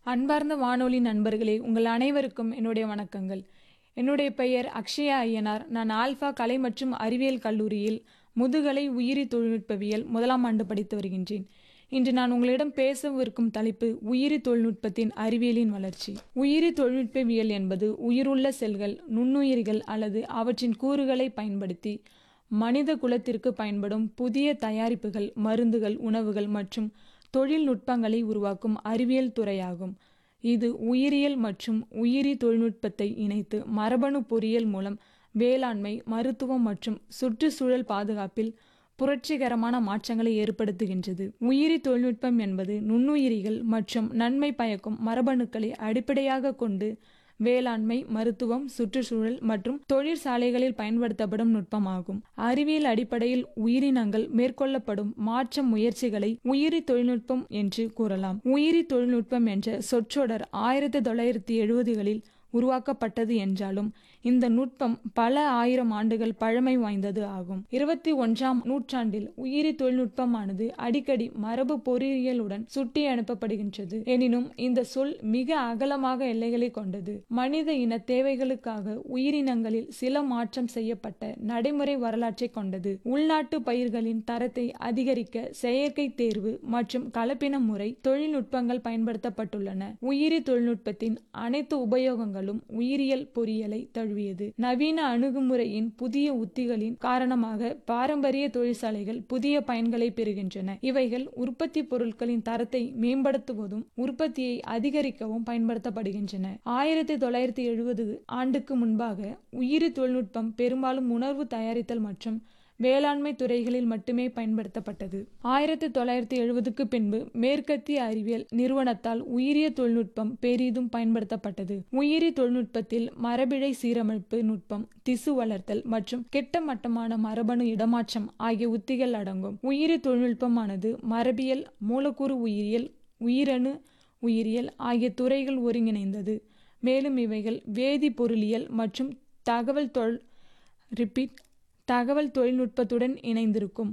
அன்பார்ந்த வானொலி நண்பர்களே உங்கள் அனைவருக்கும் என்னுடைய வணக்கங்கள் என்னுடைய பெயர் அக்ஷயா ஐயனார் நான் ஆல்ஃபா கலை மற்றும் அறிவியல் கல்லூரியில் முதுகலை உயிரி தொழில்நுட்பவியல் முதலாம் ஆண்டு படித்து வருகின்றேன் இன்று நான் உங்களிடம் பேசவிருக்கும் தலைப்பு உயிரி தொழில்நுட்பத்தின் அறிவியலின் வளர்ச்சி உயிரி தொழில்நுட்பவியல் என்பது உயிருள்ள செல்கள் நுண்ணுயிரிகள் அல்லது அவற்றின் கூறுகளை பயன்படுத்தி மனித குலத்திற்கு பயன்படும் புதிய தயாரிப்புகள் மருந்துகள் உணவுகள் மற்றும் தொழில்நுட்பங்களை உருவாக்கும் அறிவியல் துறையாகும் இது உயிரியல் மற்றும் உயிரி தொழில்நுட்பத்தை இணைத்து மரபணு பொறியியல் மூலம் வேளாண்மை மருத்துவம் மற்றும் சுற்றுச்சூழல் பாதுகாப்பில் புரட்சிகரமான மாற்றங்களை ஏற்படுத்துகின்றது உயிரி தொழில்நுட்பம் என்பது நுண்ணுயிரிகள் மற்றும் நன்மை பயக்கும் மரபணுக்களை அடிப்படையாக கொண்டு வேளாண்மை மருத்துவம் சுற்றுச்சூழல் மற்றும் தொழிற்சாலைகளில் பயன்படுத்தப்படும் நுட்பமாகும் அறிவியல் அடிப்படையில் உயிரினங்கள் மேற்கொள்ளப்படும் மாற்ற முயற்சிகளை உயிரி தொழில்நுட்பம் என்று கூறலாம் உயிரி தொழில்நுட்பம் என்ற சொற்றொடர் ஆயிரத்தி தொள்ளாயிரத்தி எழுபதுகளில் உருவாக்கப்பட்டது என்றாலும் இந்த நுட்பம் பல ஆயிரம் ஆண்டுகள் பழமை வாய்ந்தது ஆகும் இருபத்தி ஒன்றாம் நூற்றாண்டில் உயிரி தொழில்நுட்பமானது அடிக்கடி மரபு பொறியியலுடன் சுட்டி அனுப்பப்படுகின்றது எனினும் இந்த சொல் மிக அகலமாக எல்லைகளை கொண்டது மனித இன தேவைகளுக்காக உயிரினங்களில் சில மாற்றம் செய்யப்பட்ட நடைமுறை வரலாற்றை கொண்டது உள்நாட்டு பயிர்களின் தரத்தை அதிகரிக்க செயற்கை தேர்வு மற்றும் கலப்பின முறை தொழில்நுட்பங்கள் பயன்படுத்தப்பட்டுள்ளன உயிரி தொழில்நுட்பத்தின் அனைத்து உபயோகங்களும் உயிரியல் பொறியியலை தழுவியது நவீன அணுகுமுறையின் புதிய உத்திகளின் காரணமாக பாரம்பரிய தொழிற்சாலைகள் புதிய பயன்களை பெறுகின்றன இவைகள் உற்பத்தி பொருட்களின் தரத்தை மேம்படுத்துவதும் உற்பத்தியை அதிகரிக்கவும் பயன்படுத்தப்படுகின்றன ஆயிரத்தி தொள்ளாயிரத்தி எழுபது ஆண்டுக்கு முன்பாக உயிரி தொழில்நுட்பம் பெரும்பாலும் உணர்வு தயாரித்தல் மற்றும் வேளாண்மை துறைகளில் மட்டுமே பயன்படுத்தப்பட்டது ஆயிரத்தி தொள்ளாயிரத்தி எழுபதுக்கு பின்பு மேற்கத்திய அறிவியல் நிறுவனத்தால் உயிரிய தொழில்நுட்பம் பெரிதும் பயன்படுத்தப்பட்டது உயிரி தொழில்நுட்பத்தில் மரபிழை சீரமைப்பு நுட்பம் திசு வளர்த்தல் மற்றும் கெட்ட மட்டமான மரபணு இடமாற்றம் ஆகிய உத்திகள் அடங்கும் உயிரி தொழில்நுட்பமானது மரபியல் மூலக்கூறு உயிரியல் உயிரணு உயிரியல் ஆகிய துறைகள் ஒருங்கிணைந்தது மேலும் இவைகள் வேதி பொருளியல் மற்றும் தகவல் தொல் ரிப்பீட் தகவல் தொழில்நுட்பத்துடன் இணைந்திருக்கும்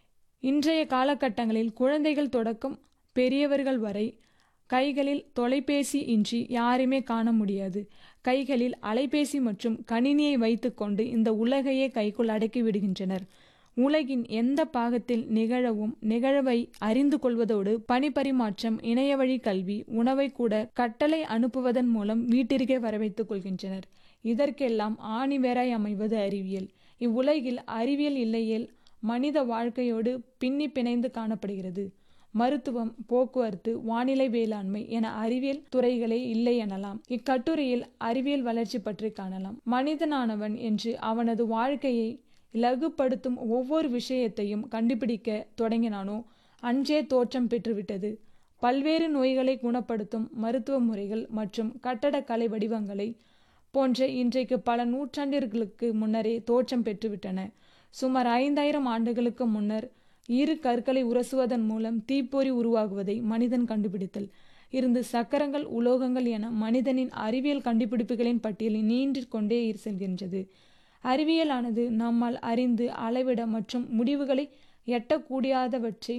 இன்றைய காலகட்டங்களில் குழந்தைகள் தொடக்கம் பெரியவர்கள் வரை கைகளில் தொலைபேசி இன்றி யாருமே காண முடியாது கைகளில் அலைபேசி மற்றும் கணினியை வைத்துக்கொண்டு இந்த உலகையே கைக்குள் அடக்கி விடுகின்றனர் உலகின் எந்த பாகத்தில் நிகழவும் நிகழ்வை அறிந்து கொள்வதோடு பணிபரிமாற்றம் இணையவழி கல்வி உணவை கூட கட்டளை அனுப்புவதன் மூலம் வீட்டிற்கே வரவைத்துக் கொள்கின்றனர் இதற்கெல்லாம் ஆணிவேராய் அமைவது அறிவியல் இவ்வுலகில் அறிவியல் இல்லையேல் மனித வாழ்க்கையோடு பின்னி பிணைந்து காணப்படுகிறது மருத்துவம் போக்குவரத்து வானிலை வேளாண்மை என அறிவியல் துறைகளே இல்லை எனலாம் இக்கட்டுரையில் அறிவியல் வளர்ச்சி பற்றி காணலாம் மனிதனானவன் என்று அவனது வாழ்க்கையை இலகுப்படுத்தும் ஒவ்வொரு விஷயத்தையும் கண்டுபிடிக்க தொடங்கினானோ அன்றே தோற்றம் பெற்றுவிட்டது பல்வேறு நோய்களை குணப்படுத்தும் மருத்துவ முறைகள் மற்றும் கட்டடக்கலை வடிவங்களை போன்ற இன்றைக்கு பல நூற்றாண்டிற்கு முன்னரே தோற்றம் பெற்றுவிட்டன சுமார் ஐந்தாயிரம் ஆண்டுகளுக்கு முன்னர் இரு கற்களை உரசுவதன் மூலம் தீப்பொறி உருவாகுவதை மனிதன் கண்டுபிடித்தல் இருந்து சக்கரங்கள் உலோகங்கள் என மனிதனின் அறிவியல் கண்டுபிடிப்புகளின் பட்டியலில் நீண்டு கொண்டே செல்கின்றது அறிவியலானது நம்மால் அறிந்து அளவிட மற்றும் முடிவுகளை எட்டக்கூடியாதவற்றை